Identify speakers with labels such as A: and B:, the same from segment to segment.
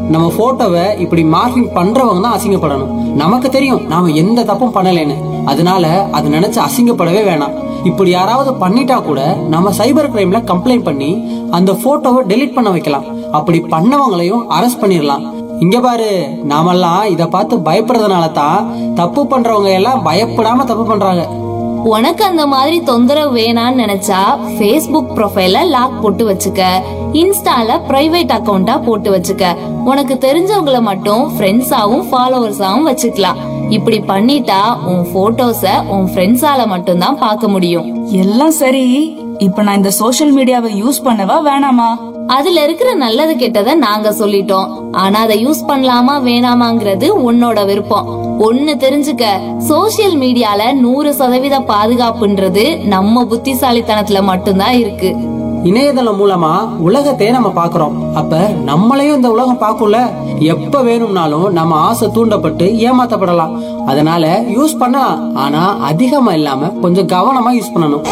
A: நம்ம போட்டோவை இப்படி மார்க்கிங் பண்றவங்க தான் அசிங்கப்படணும் நமக்கு தெரியும் நாம எந்த தப்பும் பண்ணலைன்னு அதனால அது நினைச்சு அசிங்கப்படவே வேணாம் இப்படி யாராவது பண்ணிட்டா கூட நம்ம சைபர் கிரைம்ல கம்ப்ளைண்ட் பண்ணி அந்த போட்டோவை டெலீட் பண்ண வைக்கலாம் அப்படி பண்ணவங்களையும் அரெஸ்ட் பண்ணிடலாம் இங்க பாரு நாமெல்லாம் இத பார்த்து பயப்படுறதுனால தான் தப்பு பண்றவங்க எல்லாம் பயப்படாம தப்பு பண்றாங்க
B: உனக்கு அந்த மாதிரி தொந்தரவு வேணான்னு நினைச்சா ஃபேஸ்புக் ப்ரொஃபைல லாக் போட்டு வச்சுக்க இன்ஸ்டால பிரைவேட் அக்கவுண்டா போட்டு வச்சுக்க உனக்கு தெரிஞ்சவங்கள மட்டும் ஃப்ரெண்ட்ஸாவும் ஃபாலோவர்ஸாவும் வச்சுக்கலாம் இப்படி பண்ணிட்டா உன் போட்டோஸ உன் ஃப்ரெண்ட்ஸால மட்டும்தான் பார்க்க முடியும்
C: எல்லாம் சரி இப்ப நான் இந்த சோஷியல் மீடியாவை யூஸ் பண்ணவா வேணாமா
B: அதுல இருக்கிற நல்லது கெட்டதை நாங்க சொல்லிட்டோம் ஆனா அதை யூஸ் பண்ணலாமா வேணாமாங்கிறது உன்னோட விருப்பம் ஒண்ணு தெரிஞ்சுக்க சோஷியல் மீடியால நூறு சதவீத பாதுகாப்புன்றது நம்ம புத்திசாலித்தனத்துல மட்டும்தான் இருக்கு
A: இணையதளம் மூலமா உலகத்தையே நம்ம பாக்குறோம் அப்ப நம்மளையும் இந்த உலகம் பார்க்கும்ல எப்ப வேணும்னாலும் நம்ம ஆசை தூண்டப்பட்டு ஏமாத்தப்படலாம் அதனால யூஸ் பண்ணலாம் ஆனா அதிகமா இல்லாம கொஞ்சம் கவனமா யூஸ் பண்ணணும்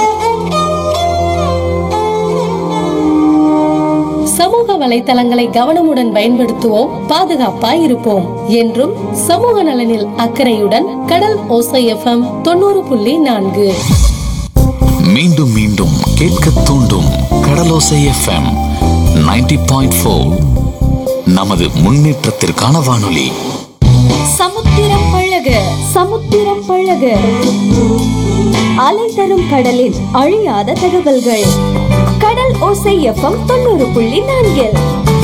D: சமூக வலைத்தளங்களை கவனமுடன் பயன்படுத்துவோம் பாதுகாப்பாய் இருப்போம் என்றும் சமூக நலனில் அக்கறையுடன் கடல் ஓசை எஃப்எம் தொண்ணூறு புள்ளி நான்கு
E: மீண்டும் மீண்டும் கேட்க தூண்டும் கடலோசை எஃப்எம் 90.4 பாயிண்ட் நமது முன்னேற்றத்திற்கான வானொலி
B: சமுத்திரம் பழக சமுத்திரம் பழக அலை தரும் கடலின் அழியாத தகவல்கள் கடல் ஓசை எஃப்எம் தொண்ணூறு புள்ளி நான்கில்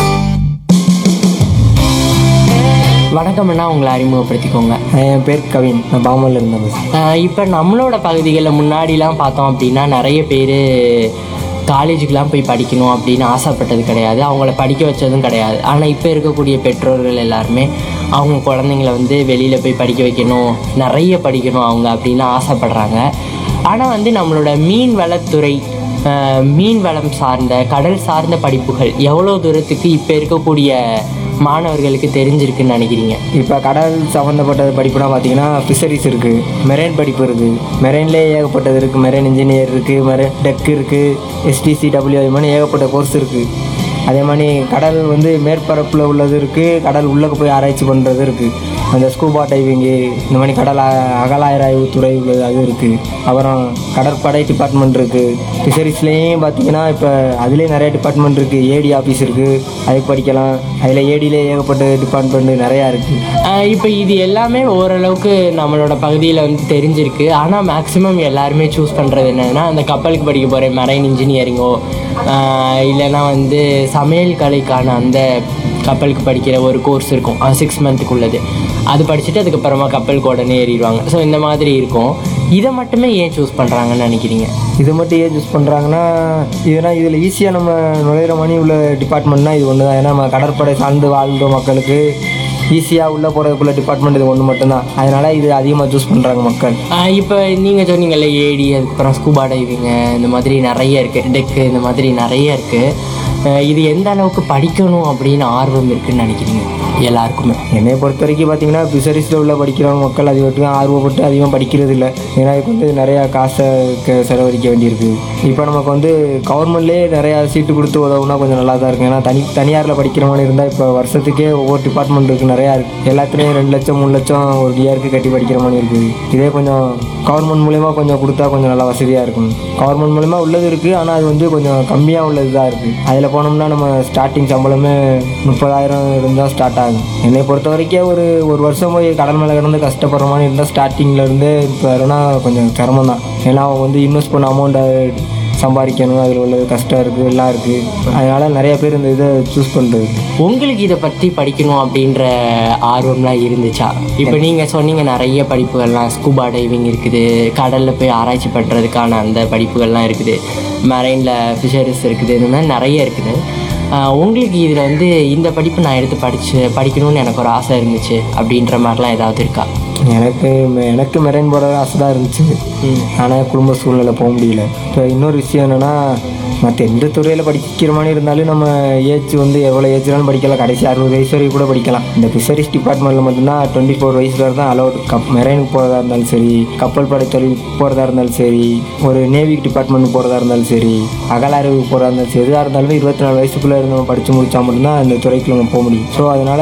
F: வணக்கம் அண்ணா உங்களை அறிமுகப்படுத்திக்கோங்க
G: என் பேர் கவின் நான் பாமனில் இருந்தேன் பஸ்
F: இப்போ நம்மளோட பகுதிகளில் முன்னாடிலாம் பார்த்தோம் அப்படின்னா நிறைய பேர் காலேஜுக்கெலாம் போய் படிக்கணும் அப்படின்னு ஆசைப்பட்டது கிடையாது அவங்கள படிக்க வச்சதும் கிடையாது ஆனால் இப்போ இருக்கக்கூடிய பெற்றோர்கள் எல்லாருமே அவங்க குழந்தைங்கள வந்து வெளியில் போய் படிக்க வைக்கணும் நிறைய படிக்கணும் அவங்க அப்படின்னு ஆசைப்படுறாங்க ஆனால் வந்து நம்மளோட மீன் வளத்துறை அஹ், மீன் வளம் சார்ந்த கடல் சார்ந்த படிப்புகள் எவ்வளோ தூரத்துக்கு இப்போ இருக்கக்கூடிய மாணவர்களுக்கு தெரிஞ்சிருக்குன்னு நினைக்கிறீங்க
G: இப்போ கடல் சம்மந்தப்பட்ட படிப்புனா பார்த்தீங்கன்னா ஃபிஷரிஸ் இருக்குது மெரைன் படிப்பு இருக்குது மெரைன்லேயே ஏகப்பட்டது இருக்குது மெரைன் இன்ஜினியர் இருக்குது மெரை டெக் இருக்குது எஸ்டிசி டபிள்யூ அது மாதிரி ஏகப்பட்ட கோர்ஸ் இருக்குது அதே மாதிரி கடல் வந்து மேற்பரப்பில் உள்ளது இருக்குது கடல் உள்ளே போய் ஆராய்ச்சி பண்ணுறது இருக்குது அந்த ஸ்கூபா டைவிங்கு இந்த மாதிரி கடல் அ- அகலாராய்வு துறை உள்ளது அது இருக்குது அப்புறம் கடற்படை டிபார்ட்மெண்ட் இருக்குது ஃபிஷரிஸ்லேயும் பார்த்தீங்கன்னா இப்போ அதுலேயே நிறைய டிபார்ட்மெண்ட் இருக்குது ஏடி ஆஃபீஸ் இருக்குது அதுக்கு படிக்கலாம் அதில் ஏடியிலே ஏகப்பட்ட டிபார்ட்மெண்ட் நிறையா இருக்குது
F: இப்போ இது எல்லாமே ஓரளவுக்கு நம்மளோட பகுதியில் வந்து தெரிஞ்சிருக்கு ஆனால் மேக்ஸிமம் எல்லாருமே சூஸ் பண்ணுறது என்னன்னா அந்த கப்பலுக்கு படிக்க போகிற மெரைன் இன்ஜினியரிங்கோ இல்லைன்னா வந்து சமையல் கலைக்கான அந்த கப்பலுக்கு படிக்கிற ஒரு கோர்ஸ் இருக்கும் சிக்ஸ் மந்த்துக்கு உள்ளது அது படிச்சுட்டு அதுக்கப்புறமா கப்பலுக்கு உடனே ஏறிடுவாங்க ஸோ இந்த மாதிரி இருக்கும் இதை மட்டுமே ஏன் சூஸ் பண்ணுறாங்கன்னு நினைக்கிறீங்க
G: இது மட்டும் ஏன் சூஸ் பண்ணுறாங்கன்னா இதுனா இதில் ஈஸியாக நம்ம நுழையிற மணி உள்ள டிபார்ட்மெண்ட்னா இது ஒன்று தான் ஏன்னா நம்ம கடற்படை சார்ந்து வாழ்கிற மக்களுக்கு ஈஸியாக உள்ளே போகிறதுக்குள்ள டிபார்ட்மெண்ட் இது ஒன்று மட்டும்தான் அதனால் இது அதிகமாக சூஸ் பண்ணுறாங்க மக்கள்
F: இப்போ நீங்கள் சொன்னீங்கல்ல ஏடி அதுக்கப்புறம் ஸ்கூபா டைவிங்கு இந்த மாதிரி நிறைய இருக்குது டெக்கு இந்த மாதிரி நிறைய இருக்குது இது எந்த அளவுக்கு படிக்கணும் அப்படின்னு ஆர்வம் இருக்குன்னு நினைக்கிறீங்க எல்லாருக்குமே
G: என்னை பொறுத்த வரைக்கும் பார்த்தீங்கன்னா ஃபிஷரிஸில் உள்ள படிக்கிறவங்க மக்கள் அது வரைக்கும் ஆர்வப்பட்டு அதிகமாக படிக்கிறது இல்லை ஏன்னா இதுக்கு வந்து நிறையா காசை க- செலவழிக்க வேண்டியிருக்கு இப்போ நமக்கு வந்து கவர்மெண்ட்லேயே நிறையா சீட்டு கொடுத்து உதவுனா கொஞ்சம் நல்லா தான் இருக்கும் ஏன்னா தனி தனியாரில் படிக்கிற மாதிரி இருந்தால் இப்போ வருஷத்துக்கே ஒவ்வொரு டிபார்ட்மெண்ட் இருக்குது நிறையா இருக்குது எல்லாத்துலேயும் ரெண்டு லட்சம் மூணு லட்சம் ஒரு இயருக்கு கட்டி படிக்கிற மாதிரி இருக்குது இதே கொஞ்சம் கவர்மெண்ட் மூலயமா கொஞ்சம் கொடுத்தா கொஞ்சம் நல்லா வசதியாக இருக்கும் கவர்மெண்ட் மூலயமா உள்ளது இருக்குது ஆனால் அது வந்து கொஞ்சம் கம்மியாக உள்ளது தான் இருக்குது அதில் போனோம்னா நம்ம ஸ்டார்டிங் சம்பளமே முப்பதாயிரம் இருந்தால் ஸ்டார்ட் ஆகும் என்னை பொறுத்த வரைக்கும் ஒரு ஒரு வருஷம் போய் கடல் மேலே கிடந்து கஷ்டப்படுற மாதிரி இருந்தால் ஸ்டார்டிங்கில் இருந்தே இப்போ வரனா கொஞ்சம் சிரமம் தான் ஏன்னா அவங்க வந்து இன்வெஸ்ட் பண்ண அமௌண்ட்டை சம்பாதிக்கணும் அதில் உள்ளது கஷ்டம் இருக்குது எல்லாம் இருக்குது அதனால் நிறைய பேர் இந்த இதை சூஸ் பண்ணுறது
F: உங்களுக்கு இதை பற்றி படிக்கணும் அப்படின்ற ஆர்வம்லாம் இருந்துச்சா இப்போ நீங்கள் சொன்னீங்க நிறைய படிப்புகள்லாம் ஸ்கூபா டைவிங் இருக்குது கடலில் போய் ஆராய்ச்சி பண்ணுறதுக்கான அந்த படிப்புகள்லாம் இருக்குது மெரைனில் ஃபிஷரிஸ் இருக்குது இந்த மாதிரி நிறைய இருக்குது ஆஹ் உங்களுக்கு இதில் வந்து இந்த படிப்பு நான் எடுத்து படிச்சு படிக்கணும்னு எனக்கு ஒரு ஆசை இருந்துச்சு அப்படின்ற மாதிரிலாம் ஏதாவது இருக்கா
G: எனக்கு எனக்கு மெரைன் போகிற ஆசை தான் இருந்துச்சு ஆனால் குடும்ப சூழ்நிலை போக முடியல இப்போ இன்னொரு விஷயம் என்னென்னா மற்ற எந்த துறையில் படிக்கிற மாதிரி இருந்தாலும் நம்ம ஏஜ் வந்து எவ்வளோ ஏஜ்னாலும் படிக்கலாம் கடைசி அறுபது வயசு வரைக்கும் கூட படிக்கலாம் இந்த ஃபிஷரிஸ் டிபார்ட்மெண்ட்டில் மட்டும்தான் டுவெண்ட்டி ஃபோர் வயசு வரை தான் அலௌட் கப் மெரைனுக்கு போகிறதா இருந்தாலும் சரி கப்பல் படை தொழில் போகிறதா இருந்தாலும் சரி ஒரு நேவி டிபார்ட்மெண்ட் போகிறதா இருந்தாலும் சரி அகலாய்வுக்கு போகிறதா இருந்தாலும் சரி எதாக இருந்தாலுமே இருபத்தி நாலு வயசுக்குள்ளே இருந்து நம்ம படித்து முடிச்சா மட்டும்தான் அந்த துறைக்கு நம்ம போக முடியும் ஸோ அதனால்